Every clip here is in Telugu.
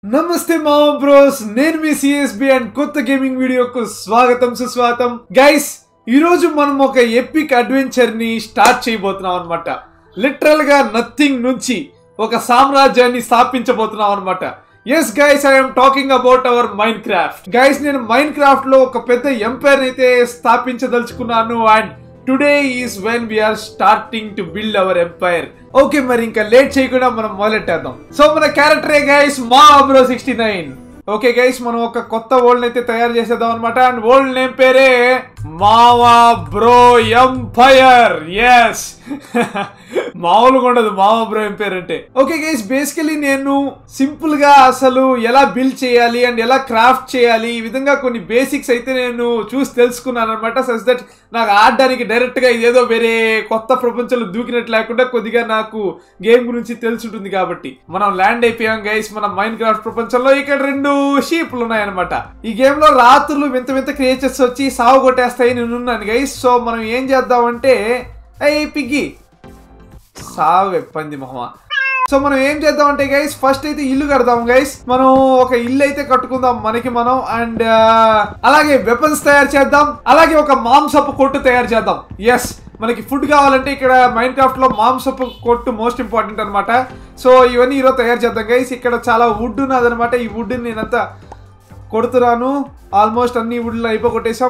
నమస్తే మా బ్రోస్ నేను మీ సిఎస్బి అండ్ కొత్త గేమింగ్ వీడియోకు స్వాగతం సుస్వాగతం గైస్ ఈ రోజు మనం ఒక ఎపిక్ అడ్వెంచర్ ని స్టార్ట్ చేయబోతున్నాం అనమాట లిటరల్ గా నథింగ్ నుంచి ఒక సామ్రాజ్యాన్ని స్థాపించబోతున్నాం అనమాట yes guys I'm talking about our Minecraft guys నేను మైండ్ క్రాఫ్ట్ లో ఒక పెద్ద ఎంపైర్ అయితే స్థాపించదలుచుకున్నాను and today is when we are starting to build our empire okay మరి ఇంకా లేట్ చేయకుండా మనం మొదలెట్టేద్దాం సో మన క్యారెక్టరే గైస్ మా bro sixty nine okay guys మనం ఒక కొత్త వరల్డ్ అయితే తయారు చేసేద్దాం అనమాట అండ్ వరల్డ్ నేమ్ పేరే మావా బ్రో ఎంపైర్ ఎస్ మామూలుగా ఉండదు మావా బ్రో ఎంపైర్ అంటే ఓకే గైస్ బేసికలీ నేను సింపుల్ గా అసలు ఎలా బిల్డ్ చేయాలి అండ్ ఎలా క్రాఫ్ట్ చేయాలి ఈ విధంగా కొన్ని బేసిక్స్ అయితే నేను చూసి తెలుసుకున్నాను అనమాట సస్ దట్ నాకు ఆడడానికి డైరెక్ట్ గా ఇదేదో వేరే కొత్త ప్రపంచంలో దూకినట్టు లేకుండా కొద్దిగా నాకు గేమ్ గురించి తెలుసుంటుంది కాబట్టి మనం ల్యాండ్ అయిపోయాం గైస్ మన మైండ్ క్రాఫ్ట్ ప్రపంచంలో ఇక్కడ రెండు షీప్లు ఉన్నాయన్నమాట ఈ గేమ్ లో రాత్రులు వింత వింత క్రియేచర్స్ వచ్చి సాగు కొట్టేస్తాయి నేను ఉన్నాను గైస్ సో మనం ఏం చేద్దామంటే అయ్యి పిగ్గి సాగు పంది మొహమా సో మనం ఏం చేద్దాం అంటే గైస్ ఫస్ట్ అయితే ఇల్లు కడదాం గైస్ మనం ఒక ఇల్లు అయితే కట్టుకుందాం మనకి మనం అండ్ అలాగే వెపన్స్ తయారు చేద్దాం అలాగే ఒక మాంసపు కొట్టు తయారు చేద్దాం ఎస్ మనకి ఫుడ్ కావాలంటే ఇక్కడ మైండ్ క్రాఫ్ట్ లో మాంసపు కొట్టు మోస్ట్ ఇంపార్టెంట్ అనమాట సో ఇవన్నీ ఈరోజు తయారు చేద్దాం గైస్ ఇక్కడ చాలా వుడ్ ఉన్నదనమాట ఈ వుడ్ నేనంతా కొడుతున్నాను ఆల్మోస్ట్ అన్ని వుడ్లు అయిపోగొట్టేశాం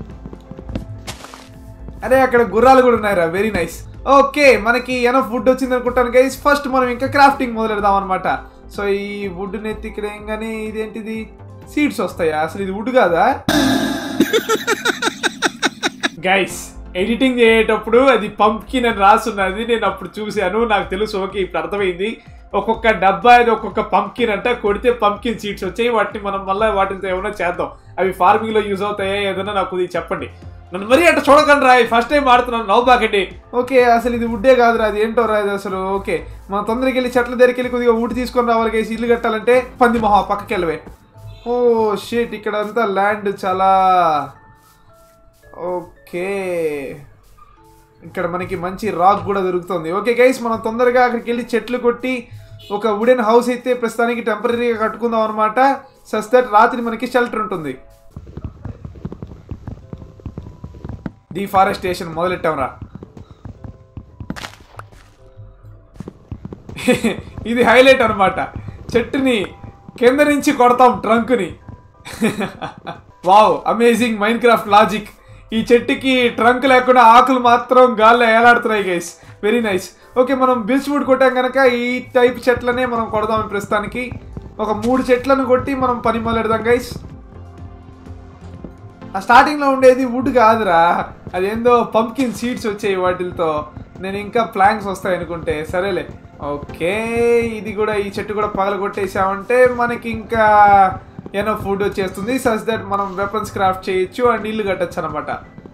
అరే అక్కడ గుర్రాలు కూడా ఉన్నాయిరా వెరీ నైస్ ఓకే మనకి ఎనఫ్ వుడ్ వచ్చింది అనుకుంటాను గైస్ ఫస్ట్ మనం ఇంకా క్రాఫ్టింగ్ మొదలెడదాం అనమాట సో ఈ వుడ్ నెత్తి ఇక్కడ ఏంగానే ఇదేంటిది సీడ్స్ వస్తాయా అసలు ఇది వుడ్ కాదా గైస్ ఎడిటింగ్ చేసేటప్పుడు అది పంప్కిన్ అని రాసున్నది నేను అప్పుడు చూశాను నాకు తెలుసు ఓకే ఇప్పుడు అర్థమైంది ఒక్కొక్క డబ్బా అది ఒక్కొక్క పంప్కిన్ అంట కొడితే పంప్కిన్ సీడ్స్ వచ్చాయి వాటిని మనం మళ్ళీ వాటితో ఏమైనా చేద్దాం అవి ఫార్మింగ్ లో యూజ్ అవుతాయా ఏదైనా నాకు ఇది చెప్పండి నన్ను మరీ అట్లా చూడకండి రా ఫస్ట్ టైం ఆడుతున్నాను నవ్వుబాకండి ఓకే అసలు ఇది వుడ్డే కాదురా అది ఏంటో రా ఇది అసలు ఓకే మనం తొందరకి వెళ్ళి చెట్ల దగ్గరికి వెళ్ళి కొద్దిగా వుడ్ తీసుకొని రావాలి కేసి ఇల్లు కట్టాలంటే పంది మొహ పక్కకి వెళ్ళవే ఓ షేట్ ఇక్కడ అంతా ల్యాండ్ చాలా ఓకే ఇక్కడ మనకి మంచి రాక్ కూడా దొరుకుతుంది ఓకే గైస్ మనం తొందరగా అక్కడికి వెళ్ళి చెట్లు కొట్టి ఒక వుడెన్ హౌస్ అయితే ప్రస్తుతానికి టెంపరీగా కట్టుకుందాం అనమాట సస్ దట్ రాత్రి మనకి షెల్టర్ ఉంటుంది డిఫారెస్టేషన్ మొదలెట్టాంరా ఇది హైలైట్ అనమాట చెట్టుని కింద నుంచి కొడతాం ట్రంక్ని wow amazing Minecraft logic ఈ చెట్టుకి ట్రంక్ లేకుండా ఆకులు మాత్రం గాల్లో ఏలాడుతున్నాయి గైస్ వెరీ నైస్ ఓకే మనం బిల్స్ వుడ్ కొట్టాం కనుక ఈ టైప్ చెట్లనే మనం కొడదాం ప్రస్తుతానికి ఒక మూడు చెట్లను కొట్టి మనం పని మొదలెడదాం గైస్ ఆ స్టార్టింగ్లో ఉండేది వుడ్ కాదురా అదేందో పంప్కిన్ సీడ్స్ వచ్చాయి వాటితో నేను ఇంకా ప్లాంక్స్ వస్తాయి అనుకుంటే సరేలే ఓకే ఇది కూడా ఈ చెట్టు కూడా పగల కొట్టేసామంటే మనకి ఇంకా ఏమో ఫుడ్ వచ్చేస్తుంది సచ్ దట్ మనం వెపన్స్ క్రాఫ్ట్ చేయొచ్చు అండ్ ఇల్లు కట్టచ్చు అనమాట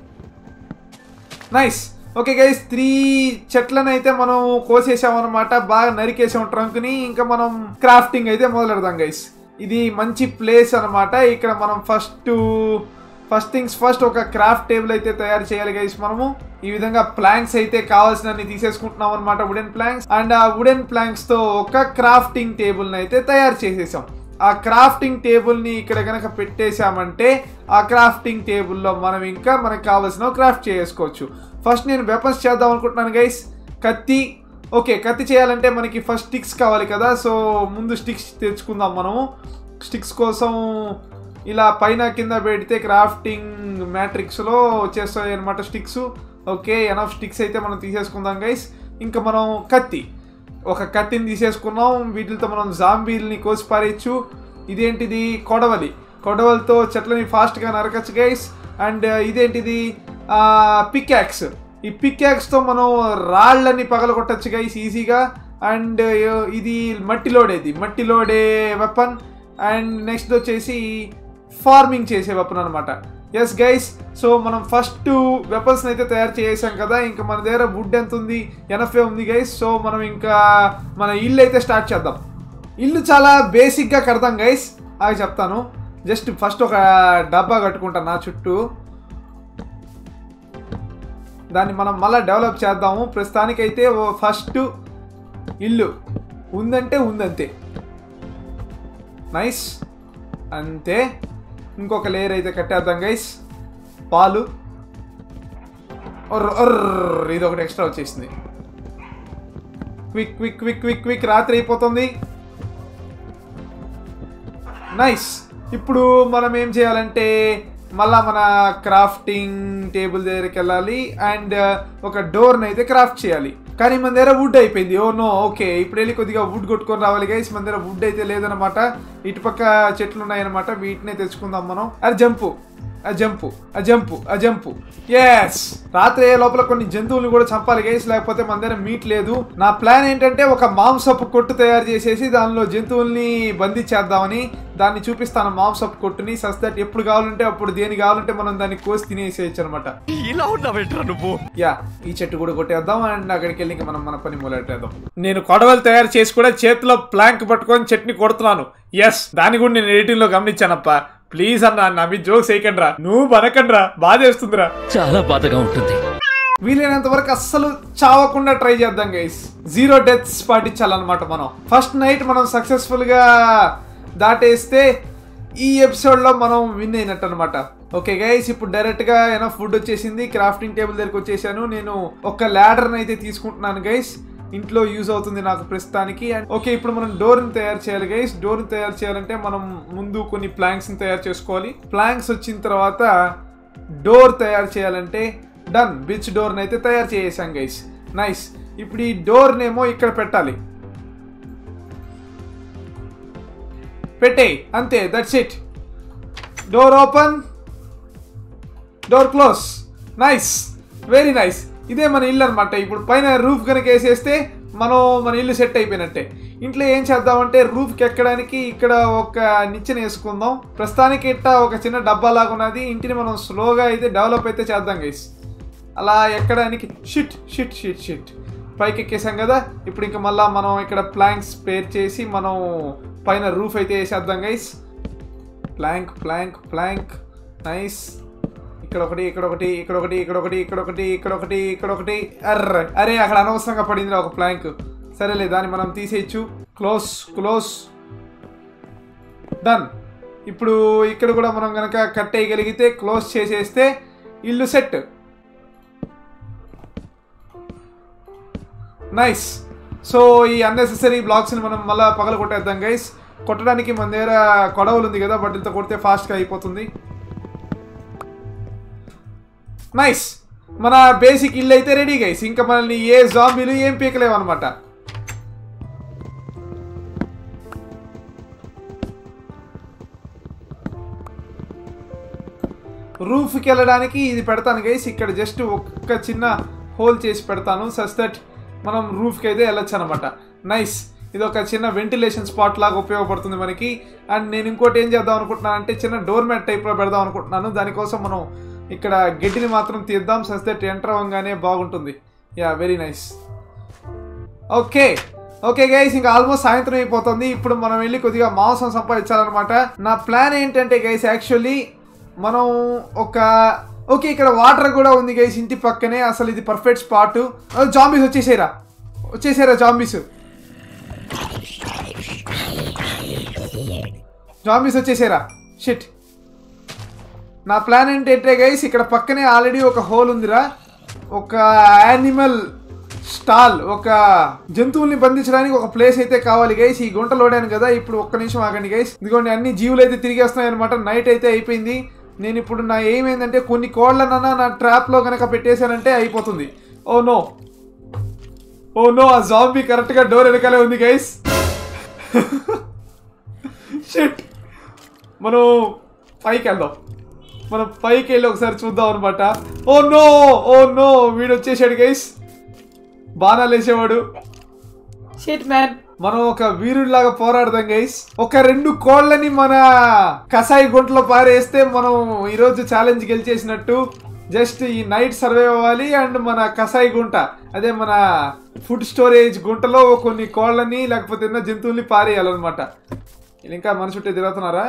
నైస్ ఓకే గైస్ త్రీ చెట్లను అయితే మనం కోసేసాం అనమాట బాగా నరికేసాం ట్రంక్ని ఇంకా మనం క్రాఫ్టింగ్ అయితే మొదలెడదాం గైస్ ఇది మంచి ప్లేస్ అనమాట ఇక్కడ మనం ఫస్ట్ ఫస్ట్ థింగ్స్ ఫస్ట్ ఒక క్రాఫ్ట్ టేబుల్ అయితే తయారు చేయాలి గైస్ మనము ఈ విధంగా ప్లాంక్స్ అయితే కావాల్సినన్ని తీసేసుకుంటున్నాం అనమాట వుడెన్ ప్లాంక్స్ అండ్ ఆ వుడెన్ ప్లాంక్స్ తో ఒక క్రాఫ్టింగ్ టేబుల్ అయితే తయారు చేసేసాం ఆ క్రాఫ్టింగ్ టేబుల్ ని ఇక్కడ కనుక పెట్టేశామంటే ఆ క్రాఫ్టింగ్ టేబుల్లో మనం ఇంకా మనకు కావాల్సిన క్రాఫ్ట్ చేసుకోవచ్చు ఫస్ట్ నేను వెపన్స్ చేద్దాం అనుకుంటున్నాను గైస్ కత్తి ఓకే కత్తి చేయాలంటే మనకి ఫస్ట్ స్టిక్స్ కావాలి కదా సో ముందు స్టిక్స్ తెచ్చుకుందాం మనము స్టిక్స్ కోసం ఇలా పైన కింద పెడితే క్రాఫ్టింగ్ మ్యాట్రిక్స్లో వచ్చేస్తాయి అనమాట స్టిక్స్ ఓకే ఎనఫ్ స్టిక్స్ అయితే మనం తీసేసుకుందాం గైస్ ఇంకా మనం కత్తి ఒక కత్తిని తీసేసుకున్నాం వీటితో మనం జాంబీల్ని కోసి పారేయచ్చు ఇదేంటిది కొడవలి కొడవలితో చెట్లని ఫాస్ట్గా నరకచ్చు గైస్ అండ్ ఇదేంటిది పిక్యాక్స్ ఈ పిక్యాక్స్తో మనం రాళ్ళని పగలగొట్టచ్చు గైస్ ఈజీగా అండ్ ఇది మట్టిలోడేది మట్టిలోడే వెపన్ అండ్ నెక్స్ట్ వచ్చేసి ఫార్మింగ్ చేసే వెపన్ అనమాట ఎస్ గైస్ సో మనం ఫస్ట్ వెపన్స్ అయితే తయారు చేసాం కదా ఇంకా మన దగ్గర వుడ్ ఎంత ఉంది ఎనఫే ఉంది గైస్ సో మనం ఇంకా మన ఇల్లు అయితే స్టార్ట్ చేద్దాం ఇల్లు చాలా బేసిక్గా కడతాం గైస్ అది చెప్తాను జస్ట్ ఫస్ట్ ఒక డబ్బా కట్టుకుంటాను నా చుట్టూ దాన్ని మనం మళ్ళీ డెవలప్ చేద్దాము ప్రస్తుతానికైతే ఫస్ట్ ఇల్లు ఉందంటే ఉందంతే నైస్ అంతే ఇంకొక లేయర్ అయితే కట్టేద్దాం గైస్ పాలు ఒర్ర, ఒర్ర, ఇది ఒకటి ఎక్స్ట్రా వచ్చేసింది quick quick quick quick quick రాత్రి అయిపోతుంది నైస్ ఇప్పుడు మనం ఏం చేయాలంటే మళ్ళా మన క్రాఫ్టింగ్ టేబుల్ దగ్గరికి వెళ్ళాలి అండ్ ఒక డోర్ని అయితే క్రాఫ్ట్ చేయాలి కానీ మన దగ్గర వుడ్ అయిపోయింది ఓ నో ఓకే ఇప్పుడు వెళ్ళి కొద్దిగా వుడ్ కొట్టుకొని రావాలి గైస్ మన దగ్గర వుడ్ అయితే లేదనమాట ఇటుపక్క చెట్లు ఉన్నాయన్నమాట వీటినే తెచ్చుకుందాం మనం అది జంపు ఆ జంపు ఆ జంపు ఆ జంపు ఎస్ రాత్రి అయ్యే లోపల కొన్ని జంతువుల్ని కూడా చంపాలి గైస్ లేకపోతే మన దగ్గర మీట్ లేదు నా ప్లాన్ ఏంటంటే ఒక మాంసపు కొట్టు తయారు చేసేసి దానిలో జంతువుల్ని బంధించేద్దామని దాన్ని చూపిస్తాను మాంసపు కొట్టుని సస్ దట్ ఎప్పుడు కావాలంటే అప్పుడు దేని కావాలంటే మనం దాన్ని కోసి తినేసేయచ్చు అనమాట ఇలా ఉన్నావేంట్రా నువ్వు యా ఈ చెట్టు కూడా కొట్టేద్దాం అండ్ అక్కడికి వెళ్ళి ఇంకా మనం మన పని మొదలెట్టేద్దాం నేను కొడవలు తయారు చేసి కూడా చేతిలో ప్లాంక్ పట్టుకొని చెట్టుని కొడుతున్నాను ఎస్ దాన్ని కూడా నేను ఎడిటింగ్ లో గమనించానప్ప ప్లీజ్ అన్న నా మీ జోక్స్ వేయకండ్రా నువ్వు బనకండ్రా బాధ వేస్తుందిరా చాలా బాధగా ఉంటుంది వీలైనంత వరకు అస్సలు చావకుండా ట్రై చేద్దాం గైస్ జీరో డెత్స్ పాటించాలన్నమాట మనం ఫస్ట్ నైట్ మనం సక్సెస్ఫుల్ గా దాటేస్తే ఈ ఎపిసోడ్ లో మనం విన్ అయినట్టు అనమాట ఓకే గైస్ ఇప్పుడు డైరెక్ట్ గా ఏమైనా ఫుడ్ వచ్చేసింది క్రాఫ్టింగ్ టేబుల్ దగ్గరికి వచ్చేసాను నేను ఒక ల్యాడర్ అయితే తీసుకుంటున్నాను గైస్ ఇంట్లో యూజ్ అవుతుంది నాకు ప్రస్తుతానికి అండ్ ఓకే ఇప్పుడు మనం డోర్ ని తయారు చేయాలి గైస్ డోర్ ని తయారు చేయాలంటే మనం ముందు కొన్ని ప్లాంక్స్ ని తయారు చేసుకోవాలి ప్లాంక్స్ వచ్చిన తర్వాత డోర్ తయారు చేయాలంటే డన్ బిచ్ డోర్ని అయితే తయారు చేసేసాం గైస్ నైస్ ఇప్పుడు ఈ డోర్నేమో ఇక్కడ పెట్టాలి పెట్టే అంతే that's it door open door close nice very nice ఇదే మన ఇల్లు అనమాట ఇప్పుడు పైన రూఫ్ కనుక వేసేస్తే మనం మన ఇల్లు సెట్ అయిపోయినట్టే ఇంట్లో ఏం చేద్దామంటే రూఫ్కి ఎక్కడానికి ఇక్కడ ఒక నిచ్చెన వేసుకుందాం ప్రస్తుతానికి ఇట్ట ఒక చిన్న డబ్బా లాగా ఉన్నది ఇంటిని మనం స్లోగా అయితే డెవలప్ అయితే చేద్దాం గైస్ అలా ఎక్కడానికి షిట్ షిట్ షిట్ షిట్ పైకి ఎక్కేసాం కదా ఇప్పుడు ఇంకా మళ్ళా మనం ఇక్కడ ప్లాంక్స్ పేర్ చేసి మనం పైన రూఫ్ అయితే వేసేద్దాం guys plank plank plank nice ఇక్కడ ఒకటి ఇక్కడ ఒకటి ఇక్కడ ఒకటి ఇక్కడ ఒకటి ఇక్కడ ఒకటి ఇక్కడ ఒకటి ఇక్కడ ఒకటి అర్ర అరే అక్కడ అనవసరంగా పడింది ఒక ప్లాంక్ సరేలే దాన్ని మనం తీసేయచ్చు క్లోజ్ క్లోజ్ డన్ ఇప్పుడు ఇక్కడ కూడా మనం కనుక కట్ వేయగలిగితే క్లోజ్ చేసేస్తే ఇల్లు సెట్ నైస్ సో ఈ అన్నెసెసరీ బ్లాక్స్ని మనం మళ్ళీ పగల కొట్టేద్దాం గైస్ కొట్టడానికి మన దగ్గర కొడవలు ఉంది కదా బట్ ఇంత కొడితే ఫాస్ట్గా అయిపోతుంది నైస్ మన బేసిక్ ఇల్లు అయితే రెడీ గైస్ ఇంకా మనల్ని ఏ జాంబీలు ఏం పీకలేవు అనమాట రూఫ్కి వెళ్ళడానికి ఇది పెడతాను గైస్ ఇక్కడ జస్ట్ ఒక్క చిన్న హోల్ చేసి పెడతాను సస్ దట్ మనం రూఫ్కి అయితే వెళ్ళొచ్చు అనమాట నైస్ ఇది ఒక చిన్న వెంటిలేషన్ స్పాట్ లాగా ఉపయోగపడుతుంది మనకి అండ్ నేను ఇంకోటి ఏం చేద్దాం అనుకుంటున్నాను అంటే చిన్న డోర్ మ్యాట్ టైప్లో పెడదాం అనుకుంటున్నాను దానికోసం మనం ఇక్కడ గడ్డిని మాత్రం తీద్దాం సస్ దట్ ఎంటర్ అవ్వగానే బాగుంటుంది ya very nice okay okay guys ఇంకా ఆల్మోస్ట్ సాయంత్రం అయిపోతుంది ఇప్పుడు మనం వెళ్ళి కొద్దిగా మాంసం సంపాదించాలన్నమాట నా ప్లాన్ ఏంటంటే గైస్ యాక్చువల్లీ మనం ఒక ఓకే ఇక్కడ వాటర్ కూడా ఉంది గైస్ ఇంటి పక్కనే అసలు ఇది పర్ఫెక్ట్ స్పాట్ జాంబీస్ వచ్చేసారా వచ్చేసారా జాంబీస్ జాంబీస్ వచ్చేసారా షిట్ నా ప్లాన్ ఏంటంటే గైస్ ఇక్కడ పక్కనే ఆల్రెడీ ఒక హోల్ ఉందిరా ఒక యానిమల్ స్టాల్ ఒక జంతువుల్ని బంధించడానికి ఒక ప్లేస్ అయితే కావాలి గైస్ ఈ గుంట లోడాను కదా ఇప్పుడు ఒక్క నిమిషం ఆగండి గైస్ ఇదిగోండి అన్ని జీవులు అయితే తిరిగేస్తున్నాయి అనమాట నైట్ అయితే అయిపోయింది నేను ఇప్పుడు నా ఎయిమ్ ఏంటంటే కొన్ని కోళ్ళనన్నా నా ట్రాప్లో కనుక పెట్టేశానంటే అయిపోతుంది ఓ నో ఓ నో ఆ జాంబీ కరెక్ట్గా డోర్ వెనకాలే ఉంది గైస్ షిట్ మనం పైకి వెళ్దాం మనం పైకి వెళ్ళి ఒకసారి చూద్దాం అనమాట ఓ నో ఓ నో వీడు వచ్చేసాడు గైస్ బాణాలు వేసేవాడు షిట్ మ్యాన్ మనం ఒక వీరుడిలాగా పోరాడదాం గైస్ ఒక రెండు కోళ్ళని మన కసాయి గుంటలో పారేస్తే మనం ఈరోజు ఛాలెంజ్ గెలిచేసినట్టు జస్ట్ ఈ నైట్ సర్వైవ్ అవ్వాలి అండ్ మన కసాయి గుంట అదే మన ఫుడ్ స్టోరేజ్ గుంటలో కొన్ని కోళ్ళని లేకపోతే ఎన్నో జంతువుల్ని పారేయాలన్నమాట వీళ్ళు ఇంకా మన చుట్టూ తిరుగుతున్నారా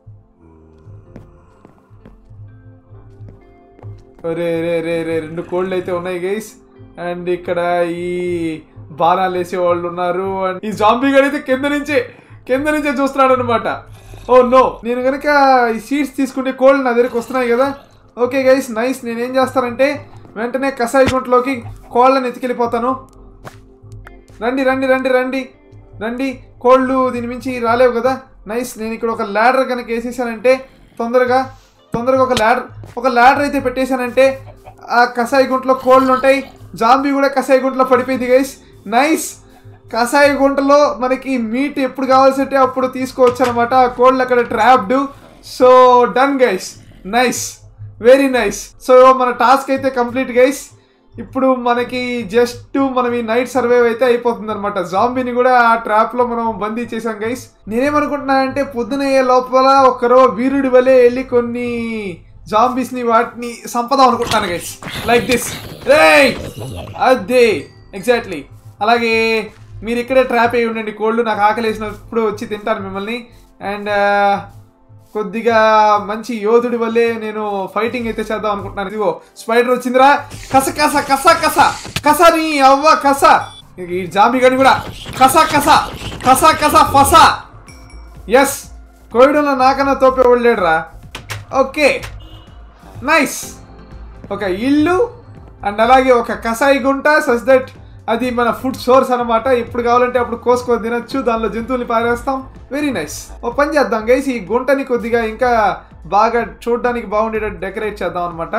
రే రే రే రే రెండు కోళ్ళు అయితే ఉన్నాయి గైస్ అండ్ ఇక్కడ ఈ బాణాలు వేసే వాళ్ళు ఉన్నారు అండ్ ఈ జాంబీ గడి అయితే కింద నుంచి కింద నుంచే చూస్తున్నాడు అనమాట ఓ నో నేను కనుక ఈ సీట్స్ తీసుకుంటే కోల్డ్ నా దగ్గరికి వస్తున్నాయి కదా ఓకే గైస్ నైస్ నేను ఏం చేస్తానంటే వెంటనే కషాయి గుంటలోకి కోళ్ళని ఎత్తుకెళ్ళిపోతాను రండి రండి రండి రండి రండి కోళ్ళు దీని మించి రాలేవు కదా నైస్ నేను ఇక్కడ ఒక ల్యాడర్ కనుక వేసేసానంటే తొందరగా తొందరగా ఒక ల్యాడర్ ఒక ల్యాడర్ అయితే పెట్టేశానంటే ఆ కషాయి గుంటలో కోళ్ళు ఉంటాయి జాంబీ కూడా కషాయి గుంటలో పడిపోయింది గైస్ నైస్ కషాయి గుంటలో మనకి మీట్ ఎప్పుడు కావాల్సి ఉంటే అప్పుడు తీసుకోవచ్చు అనమాట ఆ కోళ్ళు అక్కడ trapped so done guys nice very nice so మన టాస్క్ అయితే కంప్లీట్ గైస్ ఇప్పుడు మనకి జస్ట్ మనం ఈ నైట్ సర్వైవ్ అయితే అయిపోతుంది అనమాట జాంబీని కూడా ఆ ట్రాప్ లో మనం బందీ చేసాం గైస్ నేనేమనుకుంటున్నానంటే పొద్దున అయ్యే లోపల ఒకరో వీరుడి వలె వెళ్ళి కొన్ని జాంబీస్ ని వాటిని సంపదాం అనుకుంటున్నాను గైస్ లైక్ దిస్ రే అదే ఎగ్జాక్ట్లీ అలాగే మీరు ఇక్కడే ట్రాప్ అయ్యి ఉండండి కోళ్ళు నాకు ఆకలి వేసినప్పుడు వచ్చి తింటాను మిమ్మల్ని అండ్ కొద్దిగా మంచి యోధుడి వల్లే నేను ఫైటింగ్ అయితే చేద్దాం అనుకుంటున్నాను ఇదిగో స్పైడర్ వచ్చిందిరా కస కస కస కస కస నీ అవ్వ కస ఈ జాంబీ గని కూడా కస కస కస కస ఫస ఎస్ కోవిడంలో నాకన్నా తోపే వెళ్ళాడురా ఓకే నైస్ ఒక ఇల్లు అండ్ అలాగే ఒక కసాయి గుంట సస్ దట్ అది మన ఫుడ్ సోర్స్ అనమాట ఎప్పుడు కావాలంటే అప్పుడు కోసుకొని తినొచ్చు దానిలో జంతువుల్ని పారేస్తాం వెరీ నైస్ ఓ పని చేద్దాం గైస్ ఈ గుంటని కొద్దిగా ఇంకా బాగా చూడడానికి బాగుండేటట్టు డెకరేట్ చేద్దాం అనమాట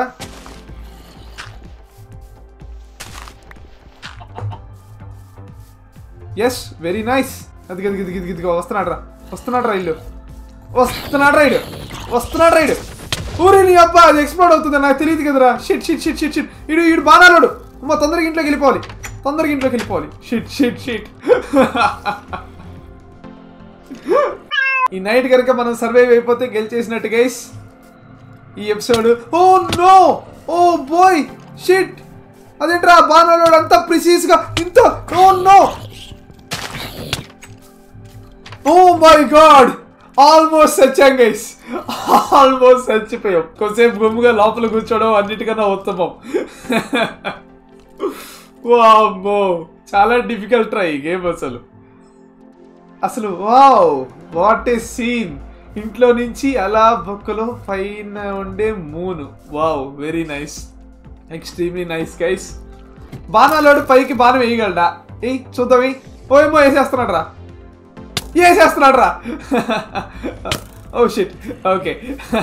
ఎస్ వెరీ నైస్ అది గది గది గది గదిగో వస్తున్నాడు రా వస్తున్నాడు రా ఇల్లు వస్తున్నాడు రైడ్ వస్తున్నాడు రైడ్ ఊరి నీ అబ్బా అది ఎక్స్ప్లోడ్ అవుతుంది నాకు తెలియదు కదరా shit shit shit shit shit ఇడు ఇడు బాణాలోడు అమ్మ తొందరగా ఇంట్లోకి వెళ్ళిపోవాలి తొందరగా ఇంట్లోకి వెళ్ళిపోవాలి షిట్ షిట్ షిట్ ఈ నైట్ కనుక మనం సర్వైవ్ అయిపోతే గెలిచేసినట్టు గైస్ ఈ episode oh no oh boy shit అదేంట్రా బాణాలోడు అంతా ప్రిసీస్ గా ఇంత oh no oh my god almost చచ్చాం గైస్ ఆల్మోస్ట్ చచ్చిపోయాం కొంతసేపు గుమ్ముగా లోపల కూర్చోవడం అన్నిటికన్నా ఉత్తమం వామ్మో చాలా డిఫికల్ట్ ట్రై గేమ్ అసలు అసలు వావ్ వాట్ ఏ సీన్ ఇంట్లో నుంచి అలా బొక్కలో పైన ఉండే moon wow very nice extremely nice guys బాణాలోడు పైకి బాణం వేయగలడా ఏయ్ చూద్దాం ఏయ్ ఓ ఏమో వేసేస్తున్నాడు రా వేసేస్తున్నాడు రా oh shit okay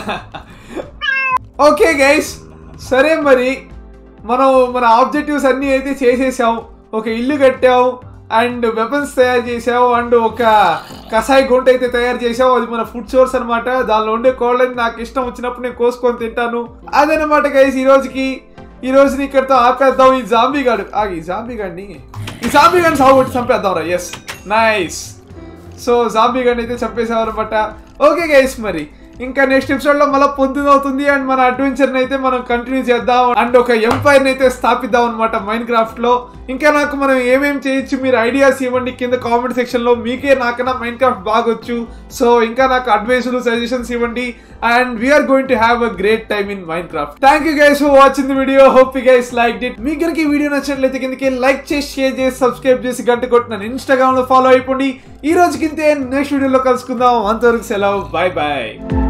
okay guys సరే మరి మనం మన ఆబ్జెక్టివ్స్ అన్నీ అయితే చేసేసాం ఒక ఇల్లు కట్టాం అండ్ వెపన్స్ తయారు చేసాం అండ్ ఒక కషాయి గుంట అయితే తయారు చేసాం అది మన ఫుడ్ సోర్స్ అనమాట దానిలో ఉండే కోళ్ళని నాకు ఇష్టం వచ్చినప్పుడు నేను కోసుకొని తింటాను అదనమాట గైస్ ఈ రోజుకి ఈ రోజుని ఇక్కడితో ఆపేద్దాం ఈ జాంబీ గాడు ఆగి ఈ జాంబీ గాడిని ఈ జాంబీ గాడిని సాగుబట్టి చంపేద్దాం రా yes nice so zombie gun అయితే చంపేసామన్నమాట ఓకే గైస్ మరి ఇంకా నెక్స్ట్ ఎపిసోడ్ లో మళ్ళీ పొద్దున అవుతుంది అండ్ మన అడ్వెంచర్ అయితే మనం కంటిన్యూ చేద్దాం అండ్ ఒక ఎంపైర్ అయితే స్థాపిద్దాం అనమాట మైండ్ క్రాఫ్ట్ లో ఇంకా నాకు మనం ఏమేం చేయొచ్చు మీరు ఐడియాస్ ఇవ్వండి కింద కామెంట్ సెక్షన్ లో మీకే నాకన్నా మైండ్ క్రాఫ్ట్ బాగొచ్చు సో ఇంకా నాకు అడ్వైస్ సజెషన్స్ ఇవ్వండి and we are going to have a great time in Minecraft thank you guys for watching the video hope you guys like it మీకు కనుక ఈ వీడియో నచ్చినట్లయితే కిందకి లైక్ చేసి షేర్ చేసి సబ్స్క్రైబ్ చేసి గంట కొట్టిన ఇన్స్టాగ్రామ్ లో ఫాలో అయిపోండి ఈ రోజుకింతే నెక్స్ట్ వీడియోలో కలుసుకుందాం అంతవరకు సెలవు బాయ్ బాయ్